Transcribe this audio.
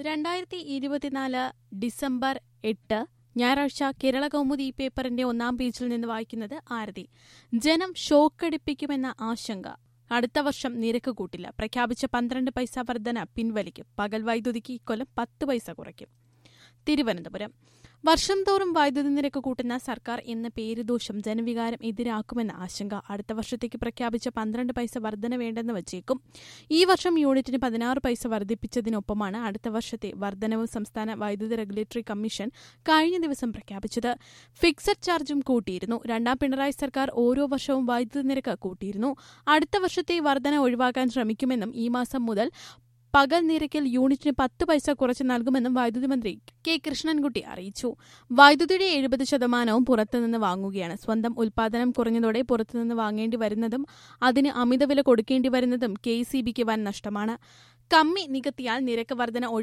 രണ്ടായിരത്തി ഇരുപത്തിനാല് ഡിസംബർ എട്ട് ഞായറാഴ്ച കേരള കൗമുദി പേപ്പറിന്റെ ഒന്നാം പേജിൽ നിന്ന് വായിക്കുന്നത് ആരതി ജനം ഷോക്കടിപ്പിക്കുമെന്ന ആശങ്ക അടുത്ത വർഷം നിരക്ക് കൂട്ടില്ല പ്രഖ്യാപിച്ച പന്ത്രണ്ട് പൈസ വർധന പിൻവലിക്കും പകൽ വൈദ്യുതിക്ക് ഇക്കൊല്ലം പത്ത് പൈസ കുറയ്ക്കും തിരുവനന്തപുരം വർഷം തോറും വൈദ്യുതി നിരക്ക് കൂട്ടുന്ന സർക്കാർ എന്ന പേരുദോഷം ജനവികാരം എതിരാക്കുമെന്ന ആശങ്ക അടുത്ത വർഷത്തേക്ക് പ്രഖ്യാപിച്ച പന്ത്രണ്ട് പൈസ വർധന വേണ്ടെന്ന് വച്ചേക്കും ഈ വർഷം യൂണിറ്റിന് പതിനാറ് പൈസ വർദ്ധിപ്പിച്ചതിനൊപ്പമാണ് അടുത്ത വർഷത്തെ വർധനവ് സംസ്ഥാന വൈദ്യുതി റെഗുലേറ്ററി കമ്മീഷൻ കഴിഞ്ഞ ദിവസം പ്രഖ്യാപിച്ചത് ഫിക്സഡ് ചാർജും കൂട്ടിയിരുന്നു രണ്ടാം പിണറായി സർക്കാർ ഓരോ വർഷവും വൈദ്യുതി നിരക്ക് കൂട്ടിയിരുന്നു അടുത്ത വർഷത്തെ വർധന ഒഴിവാക്കാൻ ശ്രമിക്കുമെന്നും ഈ മാസം മുതൽ പകൽ നിരക്കിൽ യൂണിറ്റിന് പത്ത് പൈസ കുറച്ച് നൽകുമെന്നും വൈദ്യുതി മന്ത്രി കെ കൃഷ്ണൻകുട്ടി അറിയിച്ചു വൈദ്യുതിയുടെ എഴുപത് ശതമാനവും പുറത്തുനിന്ന് വാങ്ങുകയാണ് സ്വന്തം ഉൽപാദനം കുറഞ്ഞതോടെ പുറത്തുനിന്ന് വാങ്ങേണ്ടി വരുന്നതും അതിന് അമിതവില കൊടുക്കേണ്ടി വരുന്നതും കെ സി ബിക്ക് വൻ നഷ്ടമാണ് കമ്മി നികത്തിയാൽ നിരക്ക് വർധന